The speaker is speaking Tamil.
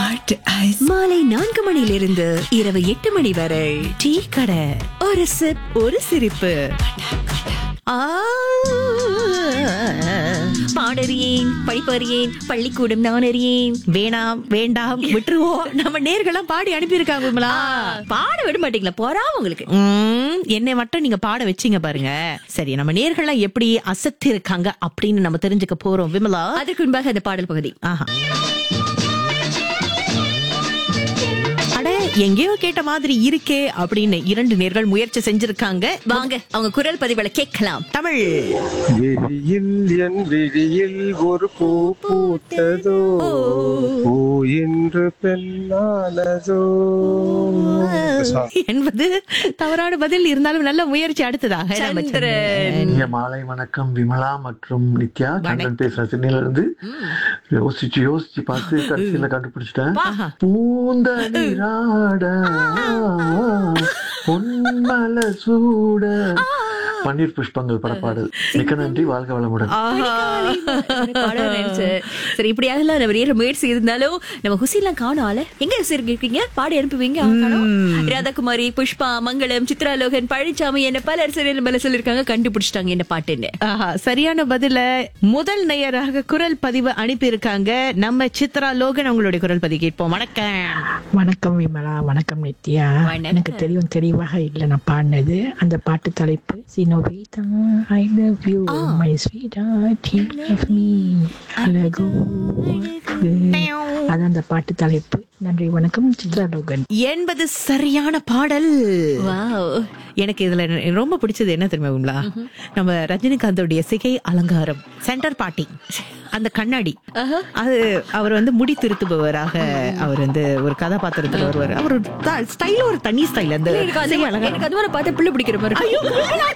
ஹாட் ஐஸ் மாலை நான்கு மணியிலிருந்து இரவு எட்டு மணி வரை டீ கடை ஒரு சிப் ஒரு சிரிப்பு ஆ, பாடறியேன் படிப்பறியேன் பள்ளிக்கூடம் நான் அறியேன் வேணாம் வேண்டாம் விட்டுருவோம் நம்ம நேர்கள்லாம் பாடி அனுப்பியிருக்காங்க விமலா பாட விட மாட்டீங்களா போறா உங்களுக்கு உம், என்னை மட்டும் நீங்க பாட வச்சீங்க பாருங்க சரி நம்ம நேர்கள்லாம் எப்படி அசத்தி இருக்காங்க அப்படின்னு நம்ம தெரிஞ்சுக்க போறோம் விமலா அதற்கு முன்பாக அந்த பாடல் பகுதி ஆஹா அட எங்கேயோ கேட்ட மாதிரி இருக்கே அப்படின்னு இரண்டு நேர்கள் முயற்சி செஞ்சிருக்காங்க வாங்க அவங்க குரல் பதிவுல கேட்கலாம் தமிழ் விழியில் என் விழியில் ஒரு பூ பூத்ததோ பூ என்று பெண்ணானதோ என்பது தவறான பதில் இருந்தாலும் நல்ல முயற்சி அடுத்ததாக நம்ம சந்திரன். இனிய மாலை வணக்கம் விமலா மற்றும் நித்யா கண்ணன் பேசுறேன் சென்னையில இருந்து யோசிச்சு யோசிச்சு பார்த்து கடைசியில கண்டுபிடிச்சிட்டேன் பூந்த நீராட பொன்மல சூட பன்னீர் புஷ்பங்கள் படப்பாடல் மிக்க நன்றி வாழ்க வளமுடன் பாட நினைச்சேன். சரி இப்படியாகலாம் நம்ம நேர முயற்சி இருந்தாலும் நம்ம ஹுசின்லாம் காணும் ஆள எங்க ஹுசைன் இருக்கீங்க பாடி அனுப்புவீங்க ஆ, காணோம். ராதாகுமாரி புஷ்பா மங்களம் சித்ராலோகன் பழனிசாமி என்ன பலர் சரியான மேல சொல்லிருக்காங்க கண்டுபிடிச்சிட்டாங்க என்ன பாட்டுன்னு ஆஹா, சரியான பதில முதல் நேயராக குரல் பதிவு அனுப்பியிருக்காங்க நம்ம சித்ரா லோகன் அவங்களுடைய குரல் பதிவு கேட்போம் வணக்கம் வணக்கம் விமலா வணக்கம் நித்யா வணக்கம். எனக்கு தெரியும் தெளிவாக இல்லை நான் பாடினது அந்த பாட்டு தலைப்பு சினோபிதா I love you my sweet love me அழகோ அது அந்த பாட்டு தலைப்பு நன்றி வணக்கம் சித்ராலோகன் என்பது சரியான பாடல் வாவ் எனக்கு இதுல ரொம்ப பிடிச்சது என்ன தெரியுமா விமலா நம்ம ரஜினிகாந்தோடைய சிகை அலங்காரம் சென்டர் பாட்டி அந்த கண்ணாடி அது அவர் வந்து முடி திருத்துபவராக அவர் வந்து ஒரு கதாபாத்திரத்துல வருவார் அவர் ஸ்டைல் ஒரு தனி ஸ்டைல் அந்த எனக்கு அது சிகை அலங்காரம் எனக்கு அது மாதிரி பார்த்தா பிள்ளை பிடிக்கிற மாதிரி இருக்கு.